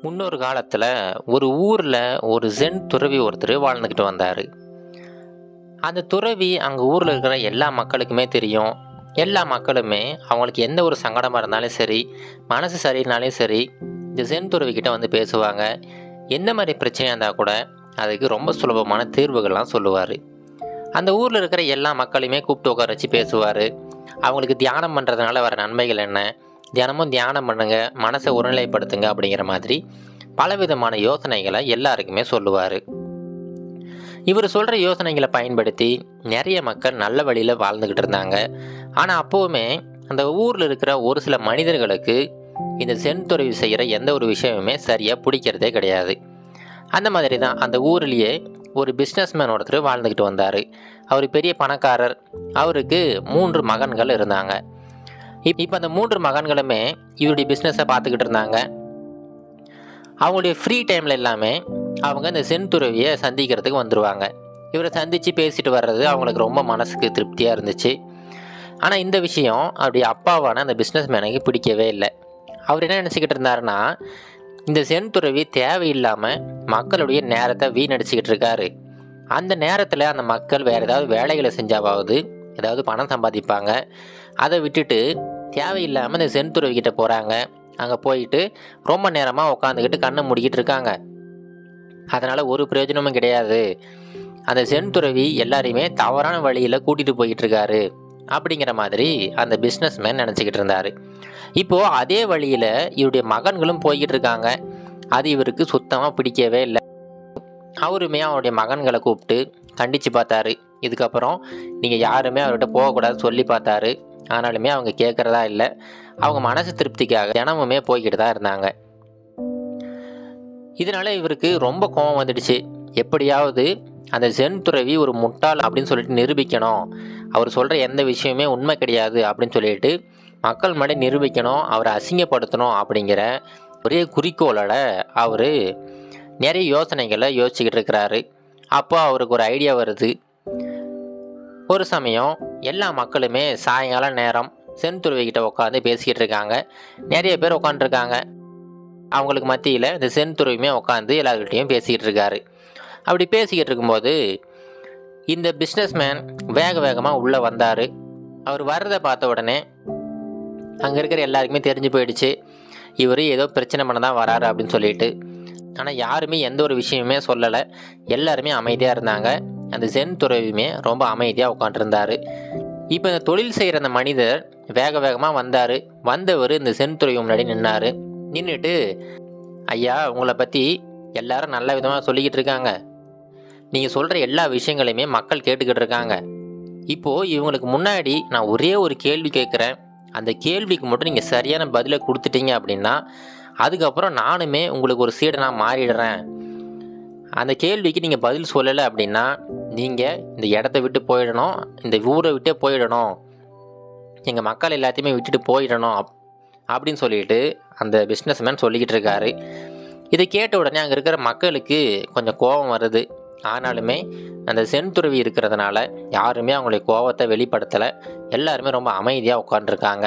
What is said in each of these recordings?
முன்னொரு காலத்தில் ஒரு ஊரில் ஒரு ஜென் துறவி ஒருத்தர் வாழ்ந்துக்கிட்டு வந்தார் அந்த துறவி அங்கே ஊரில் இருக்கிற எல்லா மக்களுக்குமே தெரியும் எல்லா மக்களுமே அவங்களுக்கு எந்த ஒரு சங்கடமாக இருந்தாலும் சரி மனசு சரியினாலும் சரி இந்த ஜென் துறவிக்கிட்ட வந்து பேசுவாங்க எந்த மாதிரி பிரச்சனையாக இருந்தால் கூட அதுக்கு ரொம்ப சுலபமான தீர்வுகள்லாம் சொல்லுவார் அந்த ஊரில் இருக்கிற எல்லா மக்களையுமே கூப்பிட்டு உட்கார வச்சு பேசுவார் அவங்களுக்கு தியானம் பண்ணுறதுனால வர நன்மைகள் என்ன தினமும் தியானம் பண்ணுங்க மனசை ஒருநிலைப்படுத்துங்க அப்படிங்கிற மாதிரி பலவிதமான யோசனைகளை எல்லாருக்குமே சொல்லுவார் இவர் சொல்கிற யோசனைகளை பயன்படுத்தி நிறைய மக்கள் நல்ல வழியில் வாழ்ந்துக்கிட்டு இருந்தாங்க ஆனால் அப்போவுமே அந்த ஊரில் இருக்கிற ஒரு சில மனிதர்களுக்கு இந்த சென் துறவி செய்கிற எந்த ஒரு விஷயமுமே சரியாக பிடிக்கிறதே கிடையாது அந்த மாதிரி தான் அந்த ஊர்லேயே ஒரு பிஸ்னஸ்மேன் ஒருத்தர் வாழ்ந்துக்கிட்டு வந்தார் அவர் பெரிய பணக்காரர் அவருக்கு மூன்று மகன்கள் இருந்தாங்க இப் இப்போ அந்த மூன்று மகன்களுமே இவருடைய பிஸ்னஸை பார்த்துக்கிட்டு இருந்தாங்க அவங்களுடைய ஃப்ரீ டைமில் எல்லாமே அவங்க இந்த சென் துறவியை சந்திக்கிறதுக்கு வந்துடுவாங்க இவரை சந்தித்து பேசிட்டு வர்றது அவங்களுக்கு ரொம்ப மனசுக்கு திருப்தியாக இருந்துச்சு ஆனால் இந்த விஷயம் அவருடைய அப்பாவான அந்த பிஸ்னஸ் மேனுக்கு பிடிக்கவே இல்லை அவர் என்ன நினச்சிக்கிட்டு இருந்தாருன்னா இந்த சென் துறவி தேவையில்லாமல் மக்களுடைய நேரத்தை வீணடிச்சுக்கிட்டு இருக்காரு அந்த நேரத்தில் அந்த மக்கள் வேறு ஏதாவது வேலைகளை செஞ்சாவது ஏதாவது பணம் சம்பாதிப்பாங்க அதை விட்டுட்டு தேவையில்லாமல் இந்த சென் துறவிக்கிட்ட போகிறாங்க அங்கே போயிட்டு ரொம்ப நேரமாக உட்காந்துக்கிட்டு கண்ணை மூடிக்கிட்டு இருக்காங்க அதனால் ஒரு பிரயோஜனமும் கிடையாது அந்த சென் துறவி எல்லாரையுமே தவறான வழியில் கூட்டிகிட்டு போய்கிட்டு இருக்காரு அப்படிங்கிற மாதிரி அந்த பிஸ்னஸ் மேன் நினச்சிக்கிட்டு இருந்தார் இப்போது அதே வழியில் இவருடைய மகன்களும் போய்கிட்டு இருக்காங்க அது இவருக்கு சுத்தமாக பிடிக்கவே இல்லை அவருமே அவருடைய மகன்களை கூப்பிட்டு கண்டித்து பார்த்தாரு இதுக்கப்புறம் நீங்கள் யாருமே அவர்கிட்ட போகக்கூடாதுன்னு சொல்லி பார்த்தாரு ஆனாலுமே அவங்க கேட்குறதா இல்லை அவங்க மனசு திருப்திக்காக தினமுமே போய்கிட்டு தான் இருந்தாங்க இதனால இவருக்கு ரொம்ப கோபம் வந்துடுச்சு எப்படியாவது அந்த ஜென் துறவி ஒரு முட்டாள் அப்படின்னு சொல்லிட்டு நிரூபிக்கணும் அவர் சொல்கிற எந்த விஷயமே உண்மை கிடையாது அப்படின்னு சொல்லிட்டு மக்கள் முன்னாடி நிரூபிக்கணும் அவரை அசிங்கப்படுத்தணும் அப்படிங்கிற ஒரே குறிக்கோளோட அவர் நிறைய யோசனைகளை யோசிச்சுக்கிட்டு இருக்கிறாரு அப்போ அவருக்கு ஒரு ஐடியா வருது ஒரு சமயம் எல்லா மக்களுமே சாயங்காலம் நேரம் செந்துருவிக்கிட்ட உட்காந்து பேசிக்கிட்டு இருக்காங்க நிறைய பேர் உட்காந்துருக்காங்க அவங்களுக்கு மத்தியில் இந்த செந்துருவியுமே உட்காந்து எல்லாருக்கிட்டையும் பேசிக்கிட்டு இருக்காரு அப்படி பேசிக்கிட்டு இருக்கும்போது இந்த பிஸ்னஸ்மேன் வேக வேகமாக உள்ளே வந்தார் அவர் வர்றதை பார்த்த உடனே அங்கே இருக்கிற எல்லாருக்குமே தெரிஞ்சு போயிடுச்சு இவர் ஏதோ பிரச்சனை பண்ண தான் வராரு அப்படின்னு சொல்லிட்டு ஆனால் யாருமே எந்த ஒரு விஷயமுமே சொல்லலை எல்லாருமே அமைதியாக இருந்தாங்க அந்த ஜென் துறவியுமே ரொம்ப அமைதியாக உட்காந்துருந்தார் இப்போ இந்த தொழில் செய்கிற அந்த மனிதர் வேக வேகமாக வந்தார் வந்தவர் இந்த சென் துறவி முன்னாடி நின்னார் நின்றுட்டு ஐயா உங்களை பற்றி எல்லாரும் நல்ல விதமாக சொல்லிக்கிட்டு இருக்காங்க நீங்கள் சொல்கிற எல்லா விஷயங்களையுமே மக்கள் கேட்டுக்கிட்டு இருக்காங்க இப்போது இவங்களுக்கு முன்னாடி நான் ஒரே ஒரு கேள்வி கேட்குறேன் அந்த கேள்விக்கு மட்டும் நீங்கள் சரியான பதிலை கொடுத்துட்டீங்க அப்படின்னா அதுக்கப்புறம் நானுமே உங்களுக்கு ஒரு சீடனாக மாறிடுறேன் அந்த கேள்விக்கு நீங்கள் பதில் சொல்லலை அப்படின்னா நீங்கள் இந்த இடத்த விட்டு போயிடணும் இந்த ஊரை விட்டே போயிடணும் எங்கள் மக்கள் எல்லாத்தையுமே விட்டுட்டு போயிடணும் அப் அப்படின்னு சொல்லிட்டு அந்த பிஸ்னஸ்மேன் சொல்லிக்கிட்டு இருக்காரு இதை கேட்ட உடனே அங்கே இருக்கிற மக்களுக்கு கொஞ்சம் கோபம் வருது ஆனாலுமே அந்த செந்துருவி இருக்கிறதுனால யாருமே அவங்களுடைய கோபத்தை வெளிப்படுத்தலை எல்லாருமே ரொம்ப அமைதியாக உட்காந்துருக்காங்க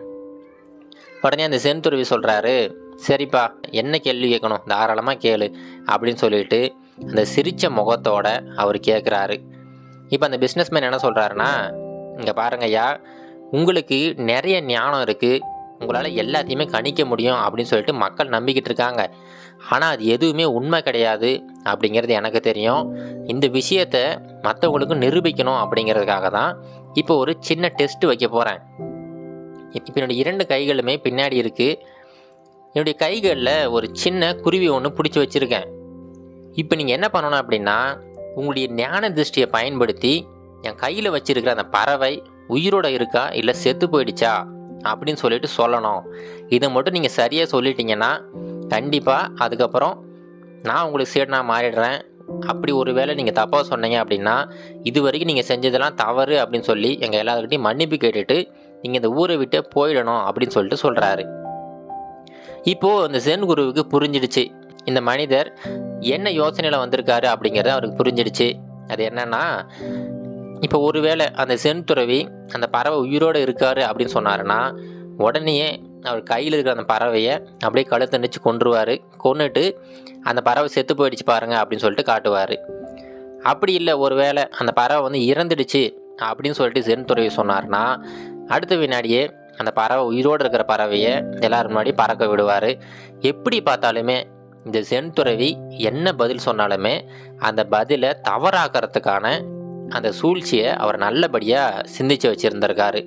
உடனே அந்த செந்துருவி சொல்கிறாரு சரிப்பா என்ன கேள்வி கேட்கணும் தாராளமாக கேளு அப்படின்னு சொல்லிட்டு அந்த சிரித்த முகத்தோட அவர் கேட்குறாரு இப்போ அந்த பிஸ்னஸ்மேன் என்ன சொல்கிறாருன்னா இங்கே பாருங்க ஐயா உங்களுக்கு நிறைய ஞானம் இருக்குது உங்களால் எல்லாத்தையுமே கணிக்க முடியும் அப்படின்னு சொல்லிட்டு மக்கள் நம்பிக்கிட்டு இருக்காங்க ஆனால் அது எதுவுமே உண்மை கிடையாது அப்படிங்கிறது எனக்கு தெரியும் இந்த விஷயத்தை மற்றவங்களுக்கும் நிரூபிக்கணும் அப்படிங்கிறதுக்காக தான் இப்போ ஒரு சின்ன டெஸ்ட் வைக்க போகிறேன் இப்போ என்னுடைய இரண்டு கைகளுமே பின்னாடி இருக்குது என்னுடைய கைகளில் ஒரு சின்ன குருவி ஒன்று பிடிச்சி வச்சுருக்கேன் இப்போ நீங்கள் என்ன பண்ணணும் அப்படின்னா உங்களுடைய ஞான திருஷ்டியை பயன்படுத்தி என் கையில் வச்சுருக்கிற அந்த பறவை உயிரோட இருக்கா இல்லை செத்து போயிடுச்சா அப்படின்னு சொல்லிட்டு சொல்லணும் இதை மட்டும் நீங்கள் சரியாக சொல்லிட்டீங்கன்னா கண்டிப்பாக அதுக்கப்புறம் நான் உங்களுக்கு சீடனாக மாறிடுறேன் அப்படி ஒரு வேளை நீங்கள் தப்பாக சொன்னீங்க அப்படின்னா இது வரைக்கும் நீங்கள் செஞ்சதெல்லாம் தவறு அப்படின்னு சொல்லி எங்கள் எல்லாருக்கிட்டையும் மன்னிப்பு கேட்டுட்டு நீங்கள் இந்த ஊரை விட்டு போயிடணும் அப்படின்னு சொல்லிட்டு சொல்கிறாரு இப்போது இந்த சென் குருவுக்கு புரிஞ்சிடுச்சு இந்த மனிதர் என்ன யோசனையில் வந்திருக்காரு அப்படிங்கிறது அவருக்கு புரிஞ்சிடுச்சு அது என்னன்னா இப்போ ஒருவேளை அந்த சென் துறவி அந்த பறவை உயிரோடு இருக்காரு அப்படின்னு சொன்னாருன்னா உடனேயே அவர் கையில் இருக்கிற அந்த பறவையை அப்படியே கழுத்தை நிச்சு கொன்றுவார் கொன்னுட்டு அந்த பறவை செத்து போயிடுச்சு பாருங்க அப்படின்னு சொல்லிட்டு காட்டுவார் அப்படி இல்லை ஒருவேளை அந்த பறவை வந்து இறந்துடுச்சு அப்படின்னு சொல்லிட்டு சென் துறவி சொன்னார்னா அடுத்த வினாடியே அந்த பறவை உயிரோடு இருக்கிற பறவையை எல்லாரும் முன்னாடி பறக்க விடுவார் எப்படி பார்த்தாலுமே இந்த சென் துறவி என்ன பதில் சொன்னாலுமே அந்த பதிலை தவறாக்கிறதுக்கான அந்த சூழ்ச்சியை அவர் நல்லபடியாக சிந்திச்சு வச்சுருந்திருக்காரு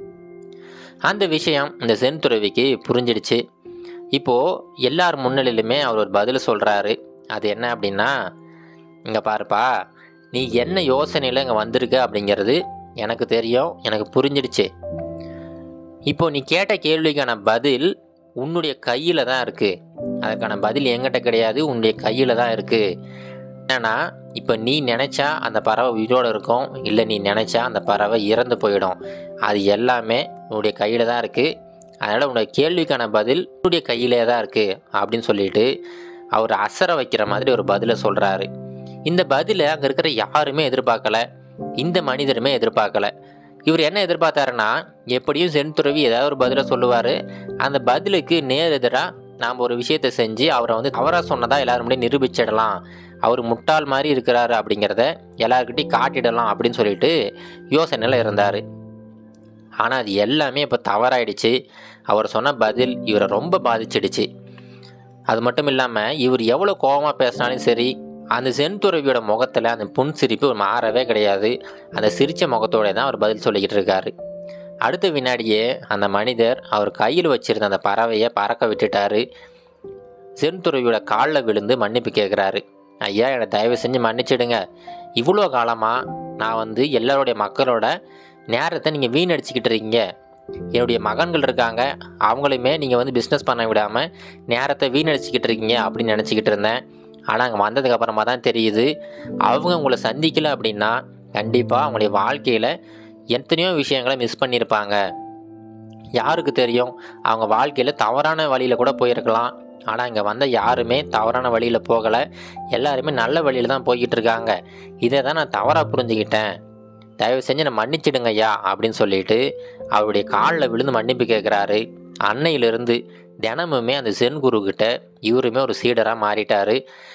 அந்த விஷயம் இந்த சென் துறவிக்கு புரிஞ்சிடுச்சு இப்போது எல்லார் முன்னிலையிலுமே அவர் ஒரு பதில் சொல்கிறாரு அது என்ன அப்படின்னா இங்கே பாருப்பா நீ என்ன யோசனையில் இங்கே வந்திருக்க அப்படிங்கிறது எனக்கு தெரியும் எனக்கு புரிஞ்சிடுச்சு இப்போ நீ கேட்ட கேள்விக்கான பதில் உன்னுடைய கையில் தான் இருக்குது அதுக்கான பதில் எங்கிட்ட கிடையாது உன்னுடைய கையில் தான் இருக்குது என்னன்னா இப்போ நீ நினச்சா அந்த பறவை உயிரோடு இருக்கும் இல்லை நீ நினச்சா அந்த பறவை இறந்து போயிடும் அது எல்லாமே உன்னுடைய கையில் தான் இருக்குது அதனால் உன்னுடைய கேள்விக்கான பதில் உன்னுடைய கையிலே தான் இருக்குது அப்படின்னு சொல்லிட்டு அவர் அசர வைக்கிற மாதிரி ஒரு பதிலை சொல்கிறாரு இந்த பதிலை அங்கே இருக்கிற யாருமே எதிர்பார்க்கல இந்த மனிதருமே எதிர்பார்க்கல இவர் என்ன எதிர்பார்த்தாருன்னா எப்படியும் சென்துறவி ஏதாவது ஒரு பதிலை சொல்லுவார் அந்த பதிலுக்கு நேர் எதிராக நாம் ஒரு விஷயத்தை செஞ்சு அவரை வந்து தவறாக சொன்னதா எல்லாரும் முன்னாடி நிரூபிச்சிடலாம் அவர் முட்டாள் மாதிரி இருக்கிறாரு அப்படிங்கிறத எல்லாருக்கிட்டையும் காட்டிடலாம் அப்படின்னு சொல்லிட்டு யோசனையில் இருந்தார் ஆனால் அது எல்லாமே இப்போ தவறாயிடுச்சு அவர் சொன்ன பதில் இவரை ரொம்ப பாதிச்சிடுச்சு அது மட்டும் இல்லாமல் இவர் எவ்வளோ கோபமாக பேசினாலும் சரி அந்த செந்துறவியோட முகத்தில் அந்த புன் சிரிப்பு மாறவே கிடையாது அந்த சிரித்த முகத்தோட தான் அவர் பதில் சொல்லிக்கிட்டு இருக்காரு அடுத்த வினாடியே அந்த மனிதர் அவர் கையில் வச்சிருந்த அந்த பறவையை பறக்க விட்டுட்டாரு செந்துறவியோட காலில் விழுந்து மன்னிப்பு கேட்குறாரு ஐயா என்னை தயவு செஞ்சு மன்னிச்சிடுங்க இவ்வளோ காலமாக நான் வந்து எல்லாருடைய மக்களோட நேரத்தை நீங்கள் வீணடிச்சுக்கிட்டு இருக்கீங்க என்னுடைய மகன்கள் இருக்காங்க அவங்களையுமே நீங்கள் வந்து பிஸ்னஸ் பண்ண விடாமல் நேரத்தை வீணடிச்சுக்கிட்டு இருக்கீங்க அப்படின்னு நினச்சிக்கிட்டு இருந்தேன் ஆனால் அங்கே வந்ததுக்கு அப்புறமா தான் தெரியுது அவங்க உங்களை சந்திக்கல அப்படின்னா கண்டிப்பாக அவங்களுடைய வாழ்க்கையில் எத்தனையோ விஷயங்களை மிஸ் பண்ணியிருப்பாங்க யாருக்கு தெரியும் அவங்க வாழ்க்கையில் தவறான வழியில் கூட போயிருக்கலாம் ஆனால் இங்கே வந்த யாருமே தவறான வழியில் போகலை எல்லாருமே நல்ல வழியில் தான் போய்கிட்டு இருக்காங்க இதை தான் நான் தவறாக புரிஞ்சுக்கிட்டேன் தயவு செஞ்சு நான் மன்னிச்சிடுங்க ஐயா அப்படின்னு சொல்லிட்டு அவருடைய காலில் விழுந்து மன்னிப்பு கேட்குறாரு அன்னையிலிருந்து தினமுமே அந்த சென் குரு கிட்ட இவருமே ஒரு சீடராக மாறிட்டாரு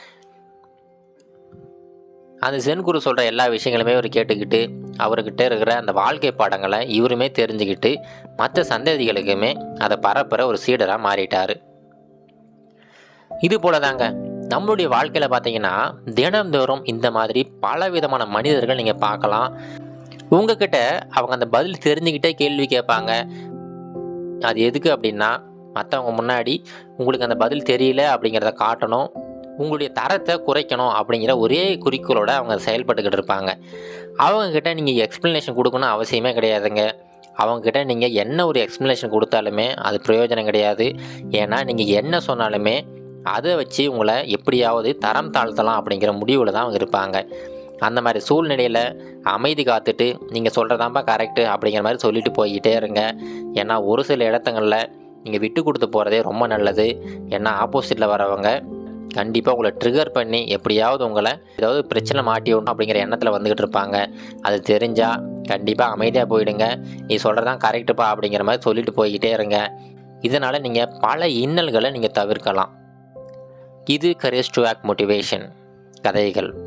அந்த சென் குரு சொல்கிற எல்லா விஷயங்களுமே அவர் கேட்டுக்கிட்டு அவர்கிட்ட இருக்கிற அந்த வாழ்க்கை பாடங்களை இவருமே தெரிஞ்சுக்கிட்டு மற்ற சந்ததிகளுக்குமே அதை பரப்புற ஒரு சீடராக மாறிட்டார் இது போல தாங்க நம்மளுடைய வாழ்க்கையில் பார்த்தீங்கன்னா தினந்தோறும் இந்த மாதிரி பல விதமான மனிதர்கள் நீங்கள் பார்க்கலாம் உங்ககிட்ட அவங்க அந்த பதில் தெரிஞ்சுக்கிட்டே கேள்வி கேட்பாங்க அது எதுக்கு அப்படின்னா மற்றவங்க முன்னாடி உங்களுக்கு அந்த பதில் தெரியல அப்படிங்கிறத காட்டணும் உங்களுடைய தரத்தை குறைக்கணும் அப்படிங்கிற ஒரே குறிக்கோளோட அவங்க செயல்பட்டுக்கிட்டு இருப்பாங்க அவங்கக்கிட்ட நீங்கள் எக்ஸ்ப்ளனேஷன் கொடுக்கணும் அவசியமே கிடையாதுங்க அவங்கக்கிட்ட நீங்கள் என்ன ஒரு எக்ஸ்ப்ளனேஷன் கொடுத்தாலுமே அது பிரயோஜனம் கிடையாது ஏன்னா நீங்கள் என்ன சொன்னாலுமே அதை வச்சு உங்களை எப்படியாவது தரம் தாழ்த்தலாம் அப்படிங்கிற முடிவில் தான் அவங்க இருப்பாங்க அந்த மாதிரி சூழ்நிலையில் அமைதி காத்துட்டு நீங்கள் சொல்கிறதாம்பா கரெக்டு அப்படிங்கிற மாதிரி சொல்லிட்டு போய்கிட்டே இருங்க ஏன்னா ஒரு சில இடத்துங்களில் நீங்கள் விட்டு கொடுத்து போகிறதே ரொம்ப நல்லது ஏன்னா ஆப்போசிட்டில் வரவங்க கண்டிப்பாக உங்களை ட்ரிகர் பண்ணி எப்படியாவது உங்களை ஏதாவது பிரச்சனை மாட்டி விடணும் அப்படிங்கிற எண்ணத்தில் வந்துக்கிட்டு இருப்பாங்க அது தெரிஞ்சால் கண்டிப்பாக அமைதியாக போயிடுங்க நீ சொல்கிறதான் கரெக்டுப்பா அப்படிங்கிற மாதிரி சொல்லிட்டு போய்கிட்டே இருங்க இதனால் நீங்கள் பல இன்னல்களை நீங்கள் தவிர்க்கலாம் இது கரேஜ் டு ஆக்ட் மோட்டிவேஷன் கதைகள்